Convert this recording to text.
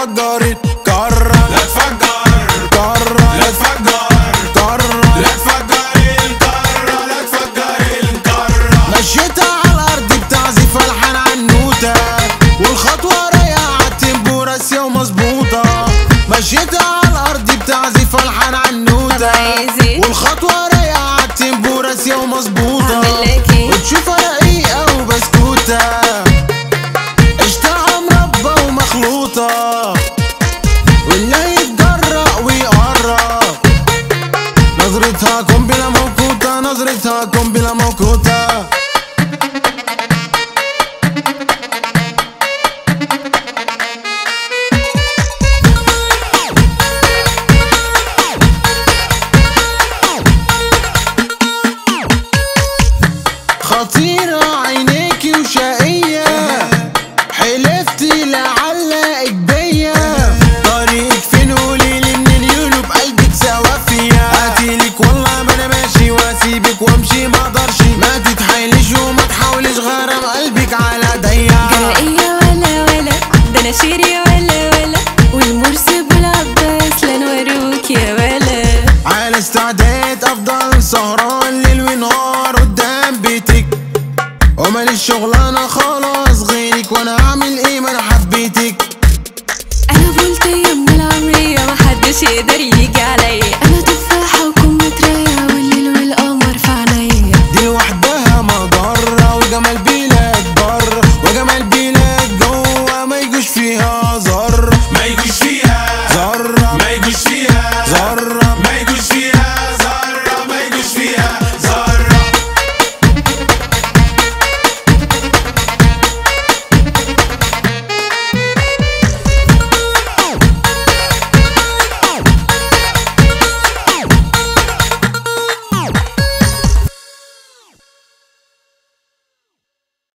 اتفجرت كرة لا تفجر كرة لا تفجر كرة لا تفجر الكرة لا تفجر الكرة مشيتها على الارض بتعزف الحان عنوتة والخطوة رايقة عالتيمبو راسية ومظبوطة مشيتها على الارض بتعزف الحان عنوتة طب عايز إيه؟ والخطوة